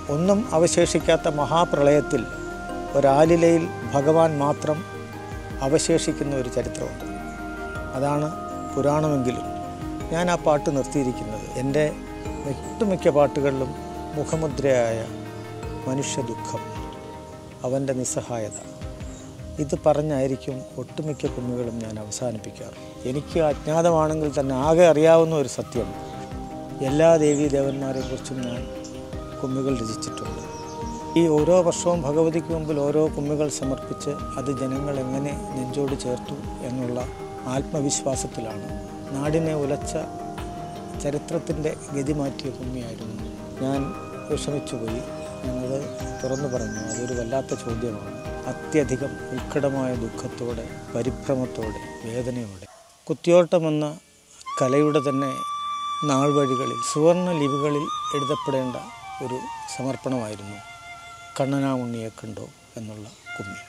ഒന്നും അവശേഷിക്കാത്ത മഹാപ്രളയത്തിൽ ഒരാലിലയിൽ ഭഗവാൻ മാത്രം അവശേഷിക്കുന്ന ഒരു ചരിത്രമുണ്ട് അതാണ് പുരാണമെങ്കിലും ഞാൻ ആ പാട്ട് നിർത്തിയിരിക്കുന്നത് എൻ്റെ ഒട്ടുമിക്ക പാട്ടുകളിലും മുഖമുദ്രയായ മനുഷ്യ ദുഃഖം അവൻ്റെ നിസ്സഹായത ഇത് പറഞ്ഞായിരിക്കും ഒട്ടുമിക്ക കുമ്മികളും ഞാൻ അവസാനിപ്പിക്കാറ് എനിക്ക് അജ്ഞാതമാണെങ്കിൽ തന്നെ ആകെ അറിയാവുന്ന ഒരു സത്യം എല്ലാ ദേവീ ദേവന്മാരെക്കുറിച്ചും ഞാൻ കുമ്മികൾ രചിച്ചിട്ടുണ്ട് ഈ ഓരോ വർഷവും ഭഗവതിക്ക് മുമ്പിൽ ഓരോ കുമ്മികൾ സമർപ്പിച്ച് അത് ജനങ്ങൾ എങ്ങനെ നെഞ്ചോട് ചേർത്തു എന്നുള്ള ആത്മവിശ്വാസത്തിലാണ് നാടിനെ ഉലച്ച ചരിത്രത്തിൻ്റെ ഗതി മാറ്റിയ കുമ്മിയായിരുന്നു ഞാൻ വിഷമിച്ചുപോയി ഞാനത് തുറന്നു പറഞ്ഞു അതൊരു വല്ലാത്ത ചോദ്യമാണ് അത്യധികം ഉത്കടമായ ദുഃഖത്തോടെ പരിഭ്രമത്തോടെ വേദനയോടെ കുത്തിയോട്ടമെന്ന കലയുടെ തന്നെ നാൾ വഴികളിൽ സുവർണ ലിപികളിൽ എഴുതപ്പെടേണ്ട ഒരു സമർപ്പണമായിരുന്നു കണ്ണനാമുണ്ണിയെ കണ്ടോ എന്നുള്ള കുമ്മി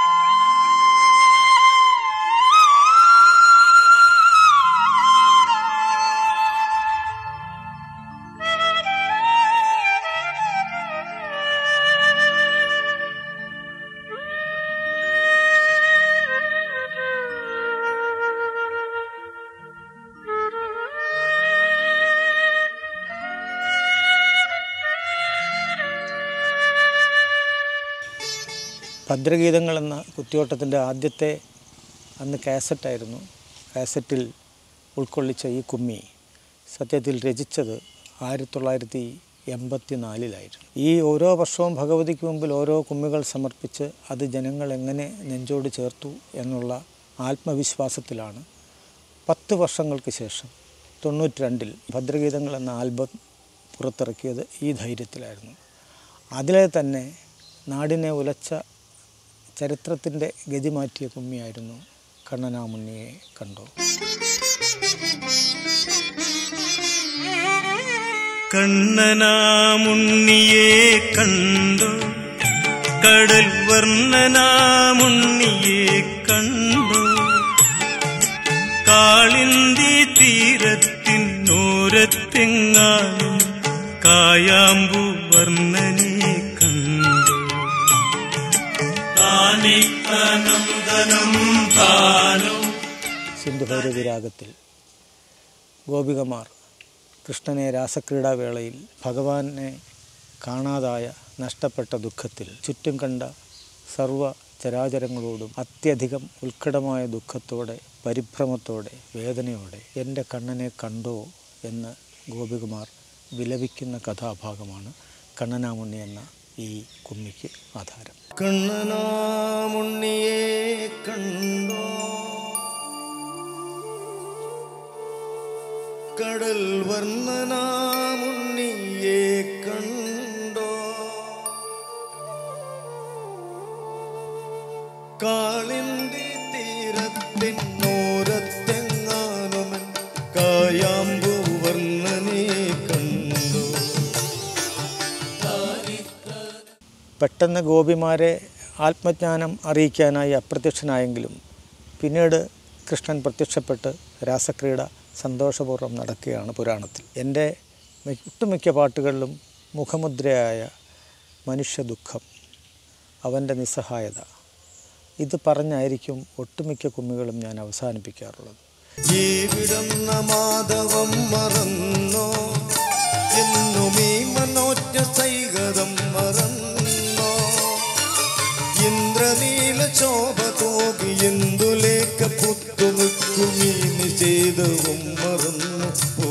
ഭദ്രഗീതങ്ങൾ എന്ന കുത്തിയോട്ടത്തിൻ്റെ ആദ്യത്തെ അന്ന് കാസറ്റായിരുന്നു കാസറ്റിൽ ഉൾക്കൊള്ളിച്ച ഈ കുമ്മി സത്യത്തിൽ രചിച്ചത് ആയിരത്തി തൊള്ളായിരത്തി എൺപത്തി നാലിലായിരുന്നു ഈ ഓരോ വർഷവും ഭഗവതിക്ക് മുമ്പിൽ ഓരോ കുമ്മികൾ സമർപ്പിച്ച് അത് ജനങ്ങൾ എങ്ങനെ നെഞ്ചോട് ചേർത്തു എന്നുള്ള ആത്മവിശ്വാസത്തിലാണ് പത്ത് വർഷങ്ങൾക്ക് ശേഷം തൊണ്ണൂറ്റി രണ്ടിൽ ഭദ്രഗീതങ്ങൾ എന്ന ആൽബം പുറത്തിറക്കിയത് ഈ ധൈര്യത്തിലായിരുന്നു അതിലെ തന്നെ നാടിനെ ഉലച്ച ചരിത്രത്തിൻ്റെ ഗതി മാറ്റിയ കുമ്മിയായിരുന്നു കണ്ണനാമുണ്ണിയെ കണ്ടോ കണ്ണനാമുണ്ണിയെ കണ്ടു കടൽ വർണ്ണനാമുണ്ണിയെ കണ്ടു കാളിന്തി തീരത്തിനോരത്തെങ്ങാനും കായാമ്പു വർണ്ണനെ കണ്ടു താനിക്കനന്ദനം താനോ സിന്ധുഭൈരവി രാഗത്തിൽ ഗോപികമാർ കൃഷ്ണനെ രാസക്രീഡാവേളയിൽ ഭഗവാനെ കാണാതായ നഷ്ടപ്പെട്ട ദുഃഖത്തിൽ ചുറ്റും കണ്ട സർവ ചരാചരങ്ങളോടും അത്യധികം ഉത്കടമായ ദുഃഖത്തോടെ പരിഭ്രമത്തോടെ വേദനയോടെ എൻ്റെ കണ്ണനെ കണ്ടോ എന്ന് ഗോപികുമാർ വിലപിക്കുന്ന കഥാഭാഗമാണ് കണ്ണനാമുണ്ണി എന്ന ഈ കുമ്മിക്ക് ആധാരം കണ്ണനാമുണ്ണിയെ കണ്ടോ കടൽ വർണ്ണനാമുണ്ണിയെ കണ്ടോ കാളിന്തി തീരത്തിനോരത്തെങ്ങാനുമൻ കായാമ്പു വർണ്ണനെ കണ്ടോ പെട്ടെന്ന് ഗോപിമാരെ ആത്മജ്ഞാനം അറിയിക്കാനായി അപ്രത്യക്ഷനായെങ്കിലും പിന്നീട് കൃഷ്ണൻ പ്രത്യക്ഷപ്പെട്ട് രാസക്രീഡ സന്തോഷപൂർവ്വം നടക്കുകയാണ് പുരാണത്തിൽ എൻ്റെ മി- ഒട്ടുമിക്ക പാട്ടുകളിലും മുഖമുദ്രയായ മനുഷ്യ ദുഃഖം അവൻ്റെ നിസ്സഹായത ഇത് പറഞ്ഞായിരിക്കും ഒട്ടുമിക്ക കുമ്മികളും ഞാൻ അവസാനിപ്പിക്കാറുള്ളത് ജീവിടുന്ന മാധവം മറന്നോ എന്നും ഈ മനോജ്ഞ സൈകതം മറന്നോ ഇന്ദ്രനീല ശോഭ തോകി എന്തുലേക്ക പുത്തുമുക്കുമീ നിഷേധവും മറന്നു പോ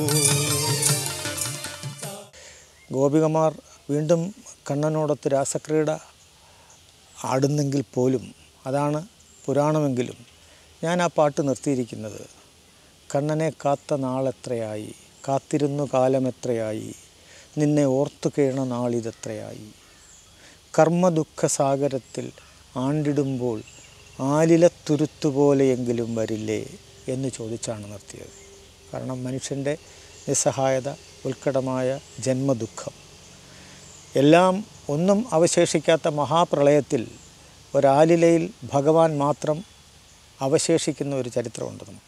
ഗോപികമാർ വീണ്ടും കണ്ണനോടൊത്ത് രാസക്രീഡ ആടുന്നെങ്കിൽ പോലും അതാണ് പുരാണമെങ്കിലും ഞാൻ ആ പാട്ട് നിർത്തിയിരിക്കുന്നത് കണ്ണനെ കാത്ത നാളെത്രയായി കാത്തിരുന്നു കാലമെത്രയായി നിന്നെ ഓർത്തു കേണ നാളിതെത്രയായി കർമ്മദുഃഖ സാഗരത്തിൽ ആണ്ടിടുമ്പോൾ ആലിലത്തുരുത്തുപോലെയെങ്കിലും വരില്ലേ എന്ന് ചോദിച്ചാണ് നിർത്തിയത് കാരണം മനുഷ്യൻ്റെ നിസ്സഹായത ഉത്കടമായ ജന്മദുഃഖം എല്ലാം ഒന്നും അവശേഷിക്കാത്ത മഹാപ്രളയത്തിൽ ഒരാലിലയിൽ ഭഗവാൻ മാത്രം അവശേഷിക്കുന്ന ഒരു ചരിത്രമുണ്ട് നമുക്ക്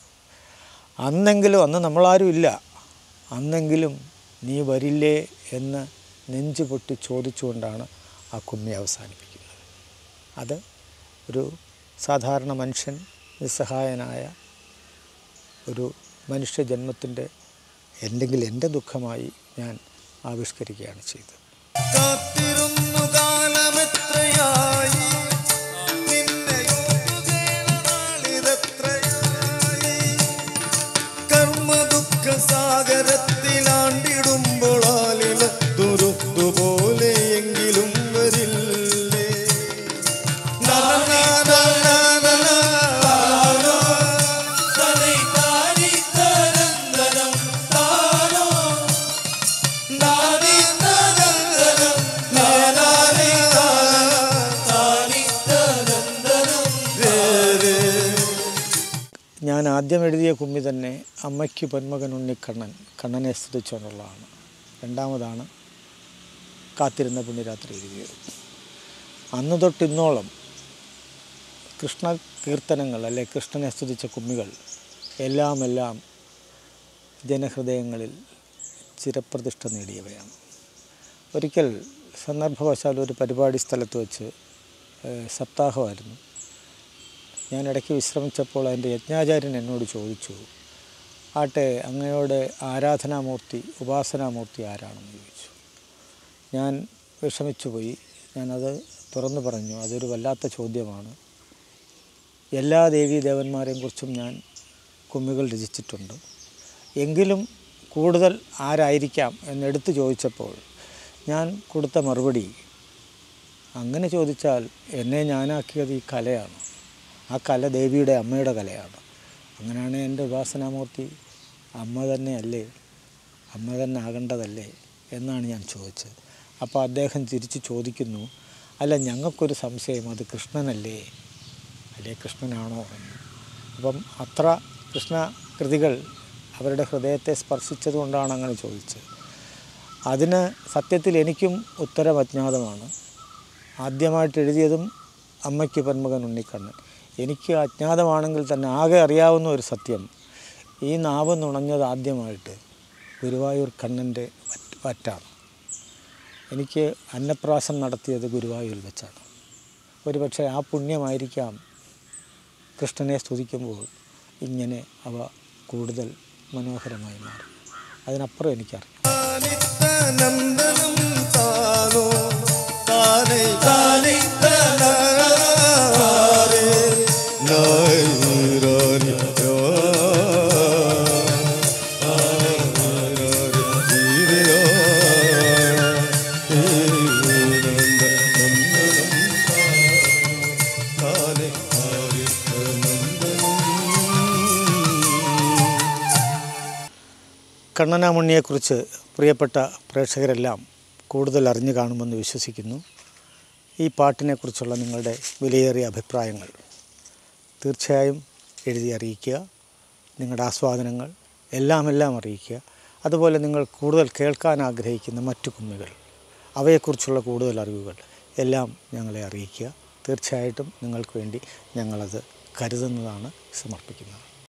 അന്നെങ്കിലും അന്ന് നമ്മളാരും ഇല്ല അന്നെങ്കിലും നീ വരില്ലേ എന്ന് നെഞ്ചു പൊട്ടി ചോദിച്ചുകൊണ്ടാണ് ആ കുമ്മി അവസാനിപ്പിക്കുന്നത് അത് ഒരു സാധാരണ മനുഷ്യൻ നിസ്സഹായനായ ഒരു മനുഷ്യജന്മത്തിൻ്റെ എന്തെങ്കിലും എൻ്റെ ദുഃഖമായി ഞാൻ ആവിഷ്കരിക്കുകയാണ് ചെയ്തത് കാത്തിരുന്നു കാലമെത്രയായി നിന്നെ ഓർക്കുകേണ നാളിതെത്രയായി കർമ്മ ദുഃഖ സാഗരത്തിലാണ്ടിടുമ്പോൾ ആലില തുരുത്തുപോലെയെങ്കിലും വരില്ലേ ഞാൻ ആദ്യം എഴുതിയ കുമ്മി തന്നെ അമ്മയ്ക്ക് പൊന്മകൻ ഉണ്ണിക്കണ്ണൻ കണ്ണനെ സ്തുതിച്ചുകൊണ്ടുള്ളതാണ് രണ്ടാമതാണ് കാത്തിരുന്ന പുണ്യരാത്രി എഴുതിയത് അന്ന് തൊട്ട് ഇന്നോളം കൃഷ്ണ കീർത്തനങ്ങൾ അല്ലെ കൃഷ്ണനെ സ്തുതിച്ച കുമ്മികൾ എല്ലാം എല്ലാം ജനഹൃദയങ്ങളിൽ ചിരപ്രതിഷ്ഠ നേടിയവയാണ് ഒരിക്കൽ സന്ദർഭവശാൽ ഒരു പരിപാടി സ്ഥലത്ത് വെച്ച് ഏഹ്, സപ്താഹമായിരുന്നു ഞാൻ ഇടയ്ക്ക് വിശ്രമിച്ചപ്പോൾ അതിൻ്റെ യജ്ഞാചാര്യൻ എന്നോട് ചോദിച്ചു ആട്ടെ അങ്ങയോട് ആരാധനാമൂർത്തി ഉപാസനാമൂർത്തി ആരാണെന്ന് ചോദിച്ചു ഞാൻ വിഷമിച്ചു പോയി ഞാനത് തുറന്നു പറഞ്ഞു അതൊരു വല്ലാത്ത ചോദ്യമാണ് എല്ലാ ദേവീ ദേവന്മാരെയും കുറിച്ചും ഞാൻ കുമ്മികൾ രചിച്ചിട്ടുണ്ട് എങ്കിലും കൂടുതൽ ആരായിരിക്കാം എന്നെടുത്ത് ചോദിച്ചപ്പോൾ ഞാൻ കൊടുത്ത മറുപടി അങ്ങനെ ചോദിച്ചാൽ എന്നെ ഞാനാക്കിയത് ഈ കലയാണ് ആ കല ദേവിയുടെ അമ്മയുടെ കലയാണ് അങ്ങനെയാണ് എൻ്റെ ഉപാസനാമൂർത്തി അമ്മ തന്നെ അല്ലേ അമ്മ തന്നെ ആകേണ്ടതല്ലേ എന്നാണ് ഞാൻ ചോദിച്ചത് അപ്പോൾ അദ്ദേഹം തിരിച്ച് ചോദിക്കുന്നു അല്ല ഞങ്ങൾക്കൊരു സംശയം അത് കൃഷ്ണനല്ലേ അല്ലേ കൃഷ്ണനാണോ എന്ന് അപ്പം അത്ര കൃഷ്ണ കൃതികൾ അവരുടെ ഹൃദയത്തെ സ്പർശിച്ചതുകൊണ്ടാണ് അങ്ങനെ ചോദിച്ചത് അതിന് സത്യത്തിൽ എനിക്കും ഉത്തരം അജ്ഞാതമാണ് ആദ്യമായിട്ട് എഴുതിയതും അമ്മയ്ക്ക് പന്മകൻ ഉണ്ണിക്കണ്ണൻ എനിക്ക് അജ്ഞാതമാണെങ്കിൽ തന്നെ ആകെ അറിയാവുന്ന ഒരു സത്യം ഈ നാവ് നുണഞ്ഞത് ആദ്യമായിട്ട് ഗുരുവായൂർ കണ്ണൻ്റെ വറ്റ് വറ്റാണ് എനിക്ക് അന്നപ്രാസം നടത്തിയത് ഗുരുവായൂരിൽ വെച്ചാണ് ഒരുപക്ഷെ ആ പുണ്യമായിരിക്കാം കൃഷ്ണനെ സ്തുതിക്കുമ്പോൾ ഇങ്ങനെ അവ കൂടുതൽ മനോഹരമായി മാറും അതിനപ്പുറം എനിക്കറിയാം നന്ദനം താനോ താനേ താനേ താനേ നായരാനി കണ്ണനാമണ്ണിയെക്കുറിച്ച് പ്രിയപ്പെട്ട പ്രേക്ഷകരെല്ലാം കൂടുതൽ അറിഞ്ഞു കാണുമെന്ന് വിശ്വസിക്കുന്നു ഈ പാട്ടിനെക്കുറിച്ചുള്ള നിങ്ങളുടെ വിലയേറിയ അഭിപ്രായങ്ങൾ തീർച്ചയായും എഴുതി അറിയിക്കുക നിങ്ങളുടെ ആസ്വാദനങ്ങൾ എല്ലാം എല്ലാം അറിയിക്കുക അതുപോലെ നിങ്ങൾ കൂടുതൽ കേൾക്കാൻ ആഗ്രഹിക്കുന്ന മറ്റു കുമ്മികൾ അവയെക്കുറിച്ചുള്ള കൂടുതൽ അറിവുകൾ എല്ലാം ഞങ്ങളെ അറിയിക്കുക തീർച്ചയായിട്ടും നിങ്ങൾക്ക് വേണ്ടി ഞങ്ങളത് കരുതുന്നതാണ് സമർപ്പിക്കുന്നത്